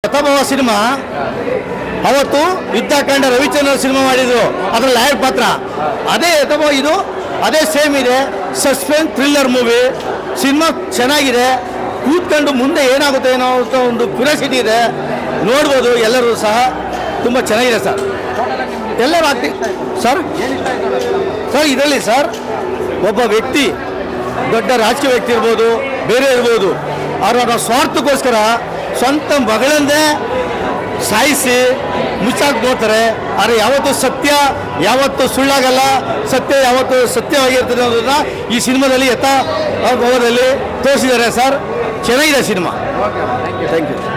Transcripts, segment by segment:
ಅಥಭವ cinema ಅವತ್ತು ಯುದ್ಧಕಾಂಡ Ravichandran cinema ಮಾಡಿದ್ರು ಅದ್ರಲ್ಲಿ ಲಾಯರ್ ಪಾತ್ರ ಅದೇ ಅಥವಾ ಇದು ಅದೇ ಸೇಮ್ ಇದೆ ಸಸ್ಪೆನ್ಸ್ ಥ್ರಿಲ್ಲರ್ ಮೂವಿ ಸಿನಿಮಾ ಚೆನ್ನಾಗಿದೆ ಕೂತ್ಕೊಂಡು ಮುಂದೆ ಏನಾಗುತ್ತೆ ಅನ್ನೋ ಅಂತ ಒಂದು ಕ್ಯೂರಿಯಾಸಿಟಿ ಇದೆ ನೋಡ್ಬೋದು ಎಲ್ಲರೂ ಸಹ ತುಂಬ ಚೆನ್ನಾಗಿದೆ ಸರ್ ಎಲ್ಲರೂ ಆಗ್ತಿ ಸರ್ ಸರ್ ಇದರಲ್ಲಿ ಸರ್ ಒಬ್ಬ ವ್ಯಕ್ತಿ ದೊಡ್ಡ ರಾಜಕೀಯ ವ್ಯಕ್ತಿ ಇರ್ಬೋದು ಬೇರೆ ಇರ್ಬೋದು ಅವರ ಸ್ವಾರ್ಥಕ್ಕೋಸ್ಕರ ಸ್ವಂತ ಮಗಳನ್ನೇ ಸಾಯಿಸಿ ಮುಚ್ಚಾಕ್ ನೋಡ್ತಾರೆ ಆದರೆ ಯಾವತ್ತೂ ಸತ್ಯ ಯಾವತ್ತೂ ಸುಳ್ಳಾಗಲ್ಲ ಸತ್ಯ ಯಾವತ್ತೂ ಸತ್ಯವಾಗಿರ್ತದೆ ಅನ್ನೋದನ್ನ ಈ ಸಿನಿಮಾದಲ್ಲಿ ಯಥಾ ಭಾವದಲ್ಲಿ ತೋರಿಸಿದ್ದಾರೆ ಸರ್ ಚೆನ್ನಾಗಿದೆ ಸಿನಿಮಾ ಥ್ಯಾಂಕ್ ಯು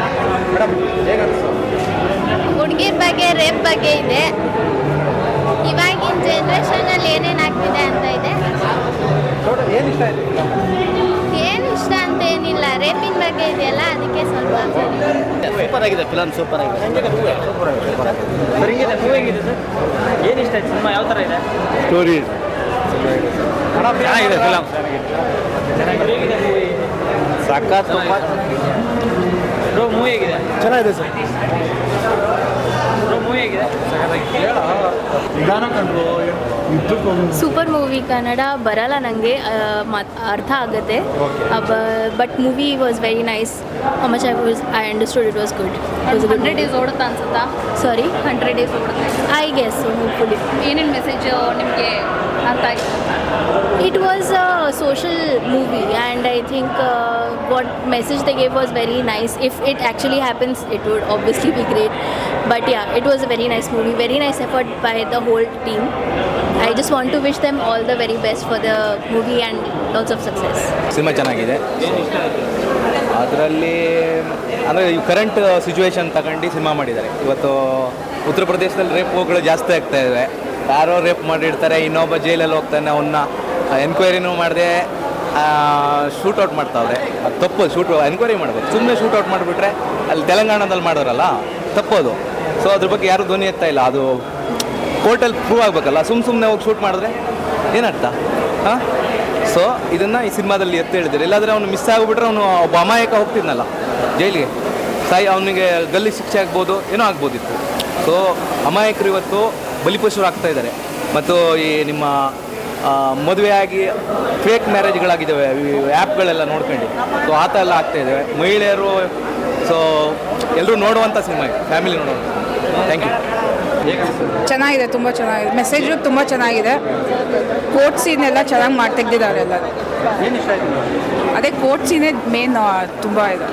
ಹುಡುಗಿರ ಬಗ್ಗೆ ರೇಪ್ ಬಗ್ಗೆ ಇದೆ ಇವಾಗಿನ ಜನ್ರೇಷನಲ್ಲಿ ಏನೇನು ಆಗ್ತಿದೆ ಅಂತ ಇದೆ ಏನು ಇಷ್ಟ ಅಂತ ಏನಿಲ್ಲ ರೇಪಿನ ಬಗ್ಗೆ ಇದೆಯಲ್ಲ ಅದಕ್ಕೆ ಸ್ವಲ್ಪ ಸೂಪರ್ ಆಗಿದೆ ಫಿಲಮ್ ಸೂಪರ್ ಆಗಿದೆ ಸರ್ ಹಿಂಗಿದೆ ಮೂವಿ ಹೇಗಿದೆ ಸರ್ ಏನು ಇಷ್ಟ ಆಯ್ತು ಸಿನಿಮಾ ಯಾವ ಥರ ಇದೆ ಸ್ಟೋರಿ ಚೆನ್ನಾಗಿದೆ ಫಿಲಮ್ ಹೇಗಿದೆ ಮೂವಿ ಸಖತ್ ಬ್ರೋ ಮೂವಿ ಹೇಗಿದೆ ಚೆನ್ನಾಗಿದೆ ಸರ್ ಬ್ರೋ ಮೂವಿ ಹೇಗಿದೆ ಸೂಪರ್ ಮೂವಿ ಕನ್ನಡ ಬರಲ್ಲ ನನಗೆ ಅರ್ಥ ಆಗುತ್ತೆ but movie was very nice much I was I understood it was good hundred days ಓಡುತ್ತಾ ಅನ್ಸುತ್ತಾ ಸಾರಿ ಹಂಡ್ರೆಡ್ ಡೇಸ್ ಓಡುತ್ತೆ ಐ ಗೆಸ್ ಹೋಪ್ಫುಲಿ ಏನೇನು ಮೆಸೇಜ್ ನಿಮಗೆ ಅರ್ಥ ಆಯ್ತು It was a social movie, and I think uh, what message they gave was very nice. If it actually happens, it would obviously be great. But yeah, it was a very nice movie, very nice effort by the whole team. I just want to wish them all the very best for the movie and lots of success. Cinema ಚೆನ್ನಾಗಿದೆ ಅದರಲ್ಲಿ ಅಂದರೆ ಈ current situation ತಗೊಂಡು cinema ಮಾಡಿದ್ದಾರೆ ಇವತ್ತು ಉತ್ತರ ಪ್ರದೇಶದಲ್ಲಿ ರೇಪ್ಗಳು ಜಾಸ್ತಿ ಆಗ್ತಾ ಇದೆ ಯಾರೋ ರೇಪ್ ಮಾಡಿರ್ತಾರೆ ಇನ್ನೊಬ್ಬ ಜೈಲಲ್ಲಿ ಹೋಗ್ತಾನೆ ಅವನ್ನ ಎನ್ಕ್ವೈರಿನೂ ಮಾಡದೆ ಶೂಟೌಟ್ ಮಾಡ್ತಾವ್ರೆ ಅದು ತಪ್ಪು ಶೂಟ್ ಎನ್ಕ್ವೈರಿ ಮಾಡ್ಬೇಕು ಸುಮ್ಮನೆ ಶೂಟೌಟ್ ಮಾಡಿಬಿಟ್ರೆ ಅಲ್ಲಿ ತೆಲಂಗಾಣದಲ್ಲಿ ಮಾಡೋರಲ್ಲ ತಪ್ಪೋದು ಸೊ ಅದ್ರ ಬಗ್ಗೆ ಯಾರೂ ಧ್ವನಿ ಎತ್ತಾ ಇಲ್ಲ ಅದು ಕೋರ್ಟಲ್ಲಿ ಪ್ರೂವ್ ಆಗಬೇಕಲ್ಲ ಸುಮ್ಮ ಸುಮ್ಮನೆ ಹೋಗಿ ಶೂಟ್ ಮಾಡಿದ್ರೆ ಏನರ್ಥ ಹಾಂ ಸೊ ಇದನ್ನು ಈ ಸಿನಿಮಾದಲ್ಲಿ ಎತ್ತಿ ಹೇಳಿದ್ದಾರೆ ಇಲ್ಲಾಂದರೆ ಅವನು ಮಿಸ್ ಆಗಿಬಿಟ್ರೆ ಅವನು ಒಬ್ಬ ಅಮಾಯಕ ಹೋಗ್ತಿದ್ನಲ್ಲ ಜೈಲಿಗೆ ಸಾಯಿ ಅವನಿಗೆ ಗಲ್ಲಿ ಶಿಕ್ಷೆ ಆಗ್ಬೋದು ಏನೋ ಆಗ್ಬೋದಿತ್ತು ಸೊ ಅಮಾಯಕರು ಇವತ್ತು ಬಲಿಪಶುರು ಆಗ್ತಾ ಇದ್ದಾರೆ ಮತ್ತು ಈ ನಿಮ್ಮ ಮದುವೆಯಾಗಿ ಫೇಕ್ ಮ್ಯಾರೇಜ್ಗಳಾಗಿದ್ದಾವೆ ಈ ಆ್ಯಪ್ಗಳೆಲ್ಲ ನೋಡ್ಕೊಂಡು ಸೊ ಆ ಥರ ಎಲ್ಲ ಆಗ್ತಾ ಇದ್ದಾವೆ ಮಹಿಳೆಯರು ಸೊ ಎಲ್ಲರೂ ನೋಡುವಂಥ ಸಿನಿಮಾ ಇದು ಫ್ಯಾಮಿಲಿ ನೋಡುವಂಥ ಥ್ಯಾಂಕ್ ಯು ಚೆನ್ನಾಗಿದೆ ತುಂಬ ಚೆನ್ನಾಗಿದೆ ಮೆಸೇಜು ತುಂಬ ಚೆನ್ನಾಗಿದೆ ಕೋರ್ಟ್ ಸೀನ್ ಎಲ್ಲ ಚೆನ್ನಾಗಿ ಮಾಡಿ ತೆಗ್ದಿದ್ದಾರೆ ಎಲ್ಲ ಏನು ಇಷ್ಟ ಆಯ್ತು ಅದೇ ಕೋರ್ಟ್ ಸೀನೇ ಮೇನ್ ತುಂಬ ಇದೆ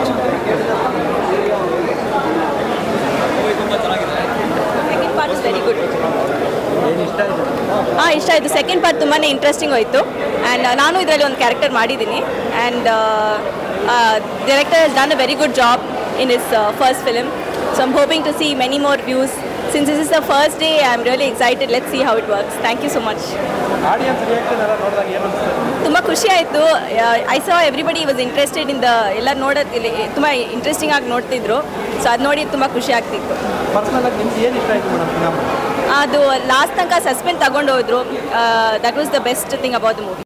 second part is very good ಏನು ಇಷ್ಟ ಆಯ್ತು ಹಾಂ ಇಷ್ಟ ಆಯಿತು ಸೆಕೆಂಡ್ ಪಾರ್ಟ್ ತುಂಬಾ ಇಂಟ್ರೆಸ್ಟಿಂಗ್ ಹೋಯಿತು ಆ್ಯಂಡ್ ನಾನು ಇದರಲ್ಲಿ ಒಂದು ಕ್ಯಾರೆಕ್ಟರ್ ಮಾಡಿದ್ದೀನಿ and director has done a very good job in his first film so I'm hoping to see many more views since this is the first day I am really excited let see how it works thank you so much audience reaction ಎಲ್ಲ ನೋಡಿದಾಗ ಏನು ಅನಿಸ್ತು ತುಂಬ ಖುಷಿ ಆಯಿತು I saw everybody was interested in the ಎಲ್ಲ ನೋಡೋದು ಇಲ್ಲಿ ತುಂಬ ಇಂಟ್ರೆಸ್ಟಿಂಗ್ ಆಗಿ ನೋಡ್ತಿದ್ರು ಸೊ ಅದು ನೋಡಿ ತುಂಬ ಖುಷಿ ಆಗ್ತಿತ್ತು ಪರ್ಸ್ನಲ್ ಆಗಿ ನಿಮ್ಗೆ ಏನು ಇಷ್ಟ ಆಯ್ತು ಮೇಡಮ್ ಫಿಲಮ್ ಅದು ಲಾಸ್ಟ್ ತನಕ ಸಸ್ಪೆಂಡ್ ತಗೊಂಡು ಹೋದ್ರು that was the best thing about the movie